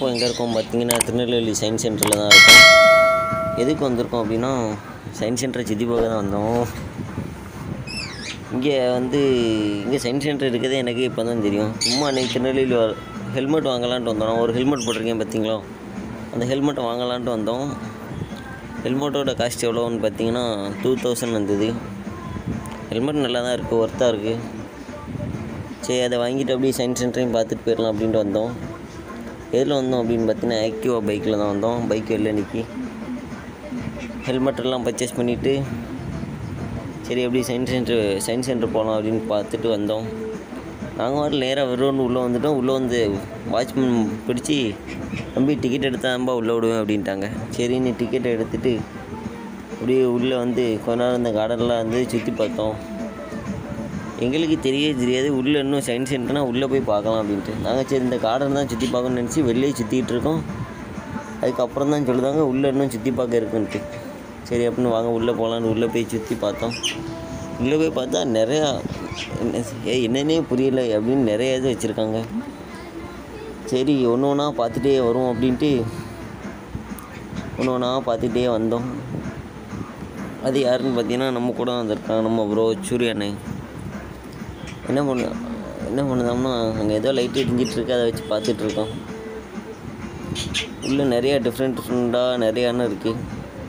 வந்திருக்கோம் எங்கே இருக்கோம் பார்த்தீங்கன்னா திருநெல்வேலி சயின்ஸ் சென்டரில் தான் இருக்கோம் எதுக்கு வந்திருக்கோம் அப்படின்னா சயின்ஸ் சென்டரை சுற்றி பார்க்க தான் வந்தோம் இங்கே வந்து இங்கே சயின்ஸ் சென்டர் இருக்கிறதே எனக்கு இப்போ தான் தெரியும் சும்மா அன்றைக்கி திருநெல்வேலி ஹெல்மெட் வாங்கலான்ட்டு வந்தோம் நான் ஒரு ஹெல்மெட் போட்டிருக்கேன் பார்த்தீங்களா அந்த ஹெல்மெட்டை வாங்கலான்ட்டு வந்தோம் ஹெல்மெட்டோட காஸ்ட் எவ்வளோன்னு பார்த்தீங்கன்னா டூ தௌசண்ட் வந்தது ஹெல்மெட் நல்லா தான் இருக்குது ஒர்த்தாக இருக்குது சரி அதை வாங்கிட்டு அப்படியே சயின்ஸ் சென்டரையும் பார்த்துட்டு போயிடலாம் அப்படின்ட்டு வந்தோம் எதில் வந்தோம் அப்படின்னு பார்த்தீங்கன்னா ஆக்டிவா பைக்கில் தான் வந்தோம் பைக் வெளில நிற்கி ஹெல்மெட் எல்லாம் பர்ச்சேஸ் பண்ணிவிட்டு சரி எப்படி சயின்ஸ் சென்டர் சயின்ஸ் சென்டர் போகலாம் அப்படின்னு பார்த்துட்டு வந்தோம் நாங்கள் வரல நேராக வருவோன்னு உள்ளே வந்துட்டோம் உள்ளே வந்து வாட்ச்மேன் பிடிச்சி தம்பி டிக்கெட் எடுத்தாம்பா உள்ளே விடுவேன் அப்படின்ட்டாங்க சரின்னு டிக்கெட்டை எடுத்துகிட்டு அப்படியே உள்ளே வந்து கொஞ்ச நேரம் இந்த கார்டன்லாம் வந்து சுற்றி பார்த்தோம் எங்களுக்கு தெரியவே தெரியாது உள்ளே இன்னும் சயின்ஸ் சென்டர்னா உள்ளே போய் பார்க்கலாம் அப்படின்ட்டு நாங்கள் சரி இந்த கார்டன் தான் சுற்றி பார்க்கணும்னு நினச்சி வெளியே சுற்றிட்டு இருக்கோம் அதுக்கப்புறம் தான் சொல்லுதாங்க உள்ளே இன்னும் சுற்றி பார்க்க இருக்குன்ட்டு சரி அப்படின்னு வாங்க உள்ளே போகலான்னு உள்ளே போய் சுற்றி பார்த்தோம் உள்ளே போய் பார்த்தா நிறையா என்ன ஏ என்னன்னே புரியல அப்படின்னு நிறைய இது வச்சுருக்காங்க சரி ஒன்று ஒன்றா பார்த்துட்டே வருவோம் அப்படின்ட்டு ஒன்று ஒன்றா பார்த்துட்டே வந்தோம் அது யாருன்னு பார்த்தீங்கன்னா நம்ம கூட வந்திருக்காங்க நம்ம ப்ரோ சூரியண்ணே என்ன பண்ண என்ன பண்ணுதோம்னா அங்கே ஏதோ லைட் எரிஞ்சிட்டு இருக்கு அதை வச்சு பார்த்துட்டு இருக்கோம் உள்ளே நிறைய டிஃப்ரெண்ட் டிஃப்ரெண்ட்டாக நிறையான்னு இருக்குது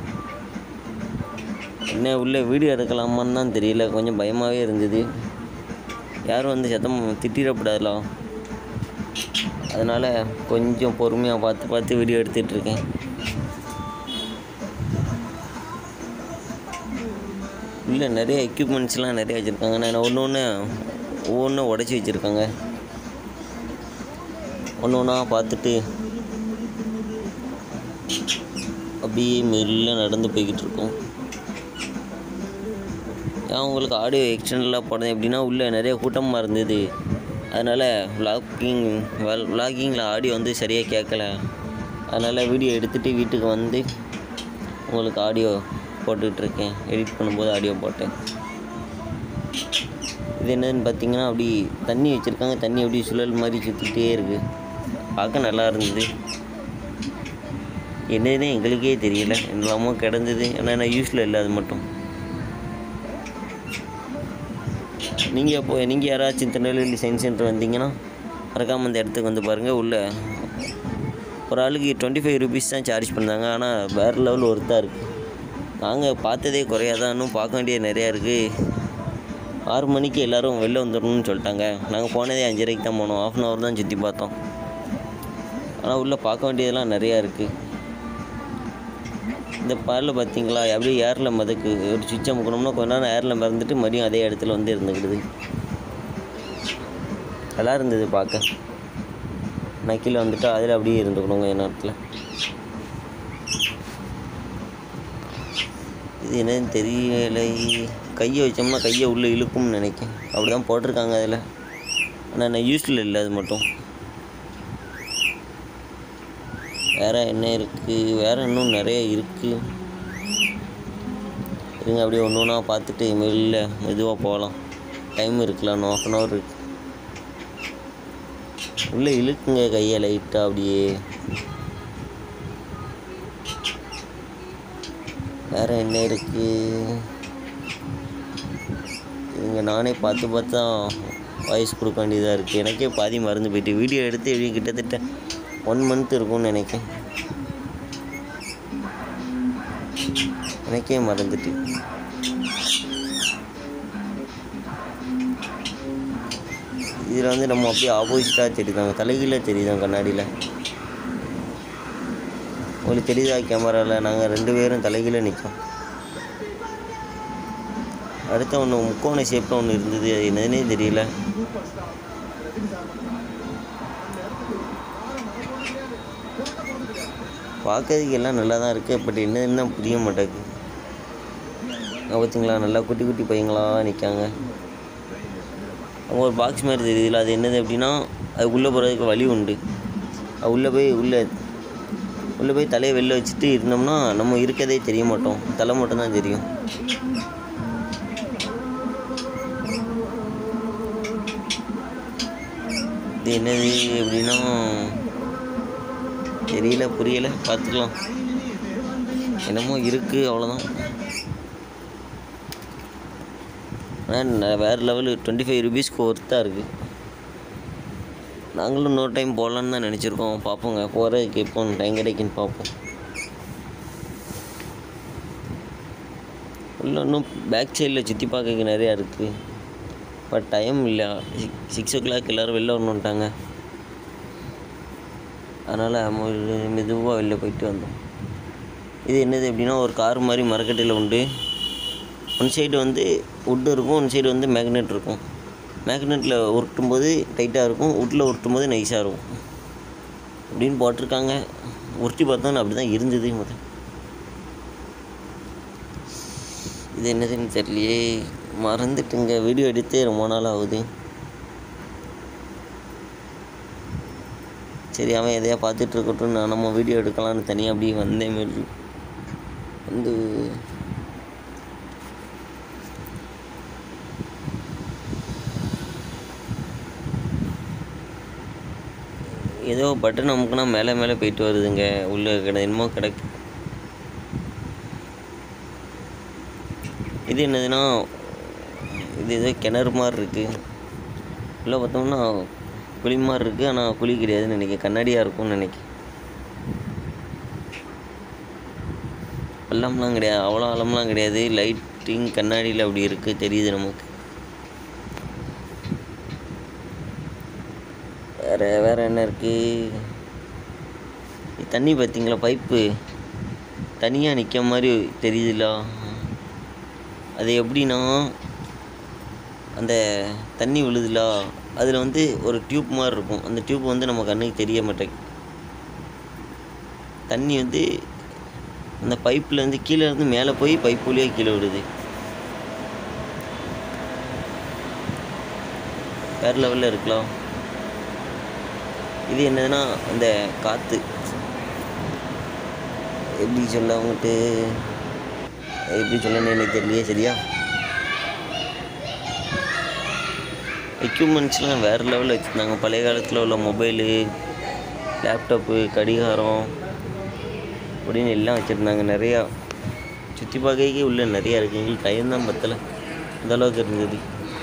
என்ன உள்ளே வீடியோ எடுக்கலாமான்னு தான் தெரியல கொஞ்சம் பயமாகவே இருந்தது யாரும் வந்து சத்தம் திட்டிடக்கூடாதுல அதனால் கொஞ்சம் பொறுமையாக பார்த்து பார்த்து வீடியோ எடுத்துகிட்டு இருக்கேன் உள்ளே நிறைய எக்யூப்மெண்ட்ஸ்லாம் நிறைய வச்சுருக்காங்க நான் ஒன்று ஒன்று ஒவ்வொன்றும் உடச்சி வச்சுருக்காங்க ஒன்று ஒன்றா பார்த்துட்டு அப்படியே மெல்ல நடந்து போய்கிட்டு இருக்கோம் ஏன் உங்களுக்கு ஆடியோ எக்ஸ்டர்னலாக போடுறது எப்படின்னா உள்ளே நிறைய கூட்டமாக இருந்தது அதனால் விளாக்கிங் விளாகிங்கில் ஆடியோ வந்து சரியாக கேட்கல அதனால் வீடியோ எடுத்துகிட்டு வீட்டுக்கு வந்து உங்களுக்கு ஆடியோ போட்டுட்ருக்கேன் எடிட் பண்ணும்போது ஆடியோ போட்டேன் இது என்னதுன்னு பார்த்தீங்கன்னா அப்படி தண்ணி வச்சுருக்காங்க தண்ணி அப்படி சுழல் மாதிரி சுற்றிக்கிட்டே இருக்குது பார்க்க நல்லா இருந்தது என்னதுன்னு எங்களுக்கே தெரியல என்னெல்லாமோ கிடந்தது ஏன்னா நான் யூஸில் இல்லை அது மட்டும் நீங்கள் இப்போ நீங்கள் யாராச்சும் திருநெல்வேலி சயின்ஸ் சென்டர் வந்தீங்கன்னா மறக்காமல் இந்த இடத்துக்கு வந்து பாருங்கள் உள்ள ஒரு ஆளுக்கு டுவெண்ட்டி ஃபைவ் ருபீஸ் தான் சார்ஜ் பண்ணாங்க ஆனால் வேறு லெவல் ஒர்த்தாக இருக்குது நாங்கள் பார்த்ததே குறையாதான் இன்னும் பார்க்க வேண்டியது நிறையா இருக்குது ஆறு மணிக்கு எல்லோரும் வெளில வந்துடணும்னு சொல்லிட்டாங்க நாங்கள் போனதே அஞ்சரைக்கு தான் போனோம் ஆஃப் அன் ஹவர் தான் சுற்றி பார்த்தோம் ஆனால் உள்ளே பார்க்க வேண்டியதெல்லாம் நிறையா இருக்குது இந்த பாலில் பார்த்தீங்களா அப்படியே ஏரில் மதக்கு ஒரு சுவிட்சை முக்கணும்னா கொஞ்ச நேரம் ஏரில் மறந்துட்டு மறுபடியும் அதே இடத்துல வந்து இருந்துக்கிடுது நல்லா இருந்தது பார்க்க நான் கீழே வந்துட்டு அதில் அப்படியே இருந்துக்கணும் கொஞ்ச நேரத்தில் இது என்னன்னு தெரியலை கையை வச்சோம்னா கையை உள்ளே இழுக்கும்னு நினைக்கிறேன் அப்படி தான் போட்டிருக்காங்க அதில் ஆனால் நான் யூஸில் இல்லை அது மட்டும் வேறு என்ன இருக்குது வேறு இன்னும் நிறைய இருக்குது இருங்க அப்படியே ஒன்று ஒன்றா பார்த்துட்டு மெல்ல மெதுவாக போகலாம் டைம் இருக்கலாம் இன்னும் ஆஃப் அன் ஹவர் இருக்கு உள்ளே இழுக்குங்க கையை லைட்டாக அப்படியே வேறு என்ன இருக்குது இங்கே நானே பார்த்து பார்த்து தான் வாய்ஸ் கொடுக்க வேண்டியதாக இருக்குது எனக்கே பாதி மறந்து போயிட்டு வீடியோ எடுத்து எப்படி கிட்டத்தட்ட ஒன் மந்த் இருக்கும்னு நினைக்கிறேன் எனக்கே மறந்துட்டு இதில் வந்து நம்ம அப்படியே ஆப்போசிட்டாக தெரியுதாங்க தலைகீழ தெரியுதாங்க கண்ணாடியில் உங்களுக்கு தெரியுதா கேமராவில் நாங்கள் ரெண்டு பேரும் தலைகீழ நிற்கோம் அடுத்த ஒன்று முக்கோண ஷேப்பில் ஒன்று இருந்தது அது என்னதுன்னே தெரியல பார்க்கறதுக்கு எல்லாம் நல்லா தான் இருக்குது பட் என்னதுன்னு தான் புரிய மாட்டேங்குது அங்கே பார்த்தீங்களா நல்லா குட்டி குட்டி பையங்களா நிற்காங்க அங்கே ஒரு பாக்ஸ் மாதிரி தெரியுதுல அது என்னது அப்படின்னா அது உள்ளே போகிறதுக்கு வழி உண்டு அது உள்ளே போய் உள்ளே உள்ளே போய் தலையை வெளில வச்சுட்டு இருந்தோம்னா நம்ம இருக்கதே தெரிய மாட்டோம் தலை மட்டும்தான் தெரியும் இது என்னது எப்படின்னா தெரியல புரியல பார்த்துக்கலாம் என்னமோ இருக்குது அவ்வளோதான் ஆனால் வேறு லெவலு டுவெண்ட்டி ஃபைவ் ருபீஸ்க்கு ஒர்த்தாக இருக்குது நாங்களும் இன்னொரு டைம் போகலான்னு தான் நினச்சிருக்கோம் பார்ப்போங்க போகிறதுக்கு எப்போ டைம் கிடைக்குன்னு பார்ப்போம் உள்ள இன்னும் பேக் சைடில் சுற்றி பார்க்க நிறையா இருக்குது பட் டைம் இல்லை சிக்ஸ் ஓ கிளாக் எல்லோரும் வெளில வரணுன்ட்டாங்க அதனால் மெதுவாக வெளில போயிட்டு வந்தோம் இது என்னது எப்படின்னா ஒரு கார் மாதிரி மரக்கட்டையில் உண்டு ஒன் சைடு வந்து வுட்டு இருக்கும் ஒன் சைடு வந்து மேக்னெட் இருக்கும் மேக்னெட்டில் உருட்டும் போது டைட்டாக இருக்கும் வுட்டில் உருட்டும் போது நைஸாக இருக்கும் அப்படின்னு போட்டிருக்காங்க உருட்டி பார்த்தோன்னு அப்படி தான் இருந்தது முதல் இது என்னதுன்னு தெரியலையே மறந்துட்டுங்க வீடியோ எடுத்தே ரொம்ப நாள் ஆகுது சரி அவன் எதையா பார்த்துட்டு இருக்கட்டும் நான் நம்ம வீடியோ எடுக்கலாம்னு தனியாக அப்படியே வந்தேன் மாரி வந்து ஏதோ பட்டன் அமுக்குனா மேலே மேலே போயிட்டு வருதுங்க உள்ளே கிட என்னமோ கிடக்கு இது என்னதுன்னா இது ஏதோ கிணறு மாதிரி இருக்குது உள்ளே பார்த்தோம்னா குழி மாதிரி இருக்குது ஆனால் குழி கிடையாதுன்னு நினைக்கிறேன் கண்ணாடியாக இருக்கும்னு நினைக்கிறேன் பள்ளம்லாம் கிடையாது அவ்வளோ ஆழம்லாம் கிடையாது லைட்டிங் கண்ணாடியில் அப்படி இருக்குது தெரியுது நமக்கு வேறு வேறு என்ன இருக்குது தண்ணி பார்த்தீங்களா பைப்பு தனியாக நிற்க மாதிரி தெரியுதுல்ல அது எப்படின்னா அந்த தண்ணி விழுதுல அதில் வந்து ஒரு டியூப் மாதிரி இருக்கும் அந்த டியூப் வந்து நம்ம கண்ணுக்கு தெரிய மாட்டேங்குது தண்ணி வந்து அந்த பைப்பில் இருந்து கீழே இருந்து மேலே போய் பைப் வழியாக கீழே விடுது வேறு லெவலில் இருக்கலாம் இது என்னதுன்னா அந்த காற்று எப்படி சொல்ல அவங்ககிட்ட எப்படி சொல்லணும்னு எனக்கு தெரியலையே சரியா எக்யூப்மெண்ட்ஸ்லாம் வேறு லெவலில் வச்சுருந்தாங்க பழைய காலத்தில் உள்ள மொபைலு லேப்டாப்பு கடிகாரம் அப்படின்னு எல்லாம் வச்சுருந்தாங்க நிறையா சுற்றி பார்க்கறதுக்கே உள்ள நிறையா இருக்குது எங்களுக்கு டைம் தான் பத்தலை அந்த அளவுக்கு இருந்தது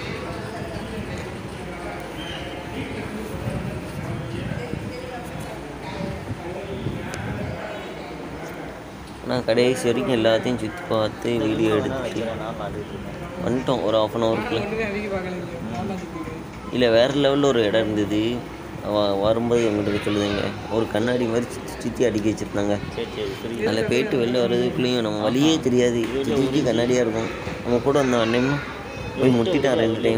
நான் கடைசி வரைக்கும் எல்லாத்தையும் சுற்றி பார்த்து வீடியோ எடுத்து வந்துட்டோம் ஒரு ஆஃப் அன் ஹவருக்குள்ள இல்லை வேறு லெவலில் ஒரு இடம் இருந்தது வ- வரும்போது எங்கிட்ட சொல்லுதுங்க ஒரு கண்ணாடி மாதிரி சுற்றி சுற்றி அடுக்கி வச்சுருந்தாங்க அதில் போயிட்டு வெளில வர்றதுக்குள்ளேயும் நம்ம வழியே தெரியாது சுற்றி சுற்றி கண்ணாடியாக இருக்கும் நம்ம கூட வந்த அன்னையும் போய் முட்டிட்டான் ரெண்டு டைம்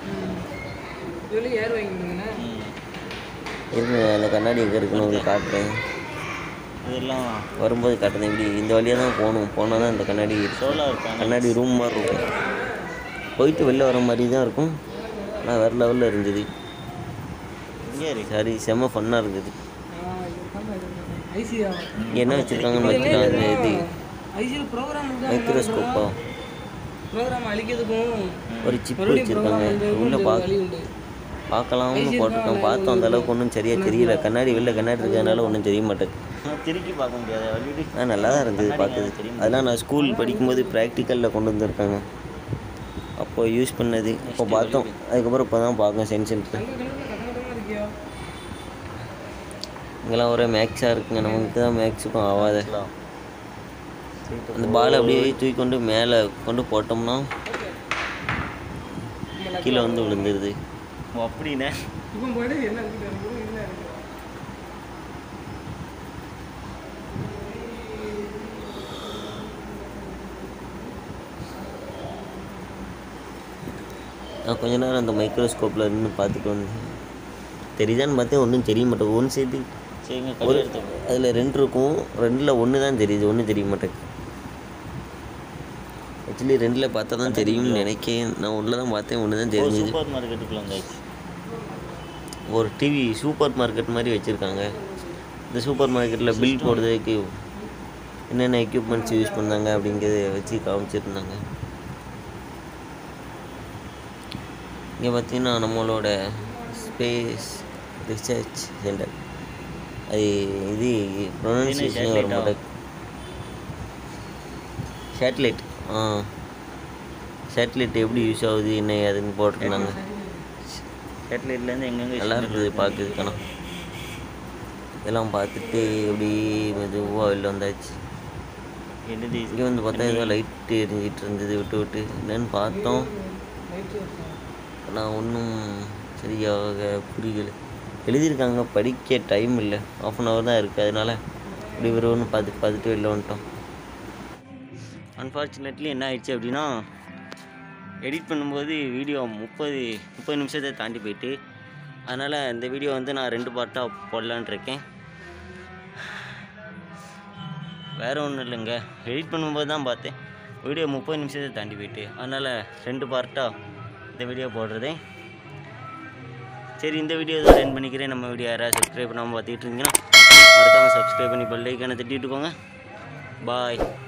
இருங்க அந்த கண்ணாடி எங்கே இருக்குன்னு உங்களுக்கு காட்டுறேன் இதெல்லாம் வரும்போது காட்டுறேன் இப்படி இந்த வழியாக தான் போகணும் போனால் தான் இந்த கண்ணாடி இருக்கும். சோலார் பேனல் கண்ணாடி ரூம் மாதிரி இருக்கும் போயிட்டு வெளில வர மாதிரி தான் இருக்கும் ஆனால் வேறு லெவலில் இருந்தது இங்கே இருக்கு சரி செம்ம ஃபன்னாக இருந்தது ஐசியா இங்கே என்ன வச்சுருக்காங்கன்னு பார்த்தீங்கன்னா அந்த இது ஐசியில் ப்ரோக்ராம் மைக்ரோஸ்கோப்பா ப்ரோக்ராம் அழிக்கிறதுக்கும் ஒரு சிப் மறுபடியும் வச்சுருக்காங்க ப்ரோக்ராம் வந்து உள்ளே கொஞ்சம் பார்க்க வழி உண்டு பார்க்கலாம்னு போட்டிருக்கோம் பார்த்தோம் அந்த அளவுக்கு ஒன்றும் சரியாக தெரியல கண்ணாடி வெளில கண்ணாடி இருக்கிறதுனால ஒன்றும் தெரிய மாட்டேங்குது திருப்பி பார்க்க முடியாது ஆல்ரெடி ஆ நல்லா தான் இருந்தது பார்க்குது அதெல்லாம் நான் ஸ்கூல் படிக்கும்போது ப்ராக்டிக்கலில் கொண்டு வந்திருக்காங்க அப்போ யூஸ் பண்ணது அப்போ பார்த்தோம் அதுக்கப்புறம் இப்போ தான் பார்க்கோம் சயின்ஸ் சென்டர் தங்க கலரில் கட்டமாக இருக்கியா இங்கெல்லாம் ஒரே மேக்ஸாக இருக்குங்க நமக்கு தான் மேக்ஸுக்கும் ஆகாத அந்த பாலை அப்படியே தூக்கி கொண்டு மேலே கொண்டு போட்டோம்னா கீழே வந்து விழுந்துருது ஓ அப்படின்னே இப்போ போயிட்டு என்ன இருக்குது என்ன இருக்கு நான் கொஞ்ச நேரம் அந்த மைக்ரோஸ்கோப்பில் இருந்து பார்த்துட்டு வந்தேன் தெரியுதான்னு பார்த்தேன் ஒன்றும் தெரிய மாட்டேங்குது ஒன்று சேர்த்து சரிங்க ஒரு கடி எடுத்து அதில் ரெண்டு இருக்கும் ரெண்டில் ஒன்று தான் தெரியுது ஒன்று தெரிய மாட்டேங்குது ஆக்சுவலி ரெண்டில் பார்த்தா தான் தெரியும்னு நினைக்கேன் நான் உள்ளே தான் பார்த்தேன் ஒன்று தான் தெரிஞ்சுது சூப்பர் மார்க்கெட்டுக்குள்ள வந்தாச்சு ஒரு டிவி சூப்பர் மார்க்கெட் மாதிரி வச்சுருக்காங்க இந்த சூப்பர் மார்க்கெட்டில் பில் போடுறதுக்கு என்னென்ன எக்யூப்மெண்ட்ஸ் யூஸ் பண்ணாங்க அப்படிங்கிறத வச்சு காமிச்சிருந்தாங்க இங்கே பார்த்தீங்கன்னா நம்மளோட ஸ்பேஸ் ரிசர்ச் சென்டர் அது இது ப்ரொனன்சியேஷனே வர satellite-ஆ? மாட்டேங்குது சேட்டலைட் ஆ சேட்டலைட் எப்படி யூஸ் ஆகுது என்ன ஏதுன்னு போட்டிருந்தாங்க சேட்டலைட்லேருந்து எங்கெங்கே நல்லா இருக்குது பார்க்குறதுக்கான இதெல்லாம் பார்த்துட்டு எப்படி மெதுவாக வெளில வந்தாச்சு என்னது இங்கே வந்து பார்த்தா ஏதோ லைட் எரிஞ்சிட்டு இருந்தது விட்டு விட்டு என்னன்னு பார்த்தோம் ஆனால் ஒன்றும் சரியாக புரியல எழுதியிருக்காங்க படிக்க டைம் இல்லை ஆஃப் அன் ஹவர் தான் இருக்குது அதனால இப்படி வருவோன்னு பார்த்துட்டு பார்த்துட்டு வெளில வந்துட்டோம் அன்ஃபார்ச்சுனேட்லி என்ன ஆயிடுச்சு அப்படின்னா எடிட் பண்ணும்போது வீடியோ முப்பது முப்பது நிமிஷத்தை தாண்டி போயிட்டு அதனால் இந்த வீடியோ வந்து நான் ரெண்டு பார்ட்டாக போடலான்னு இருக்கேன் வேறு ஒன்றும் இல்லைங்க எடிட் பண்ணும்போது தான் பார்த்தேன் வீடியோ முப்பது நிமிஷத்தை தாண்டி போயிட்டு அதனால் ரெண்டு பார்ட்டாக இந்த வீடியோ போடுறதே சரி இந்த வீடியோ தான் என் பண்ணிக்கிறேன் நம்ம வீடியோ யாராவது சப்ஸ்கிரைப் பண்ணாமல் பார்த்துக்கிட்டு இருந்தீங்கன்னா மறக்காமல் சப்ஸ்கிரைப் பண்ணி பெல் ஐக்கானை தட்டிட்டு போங்க பாய்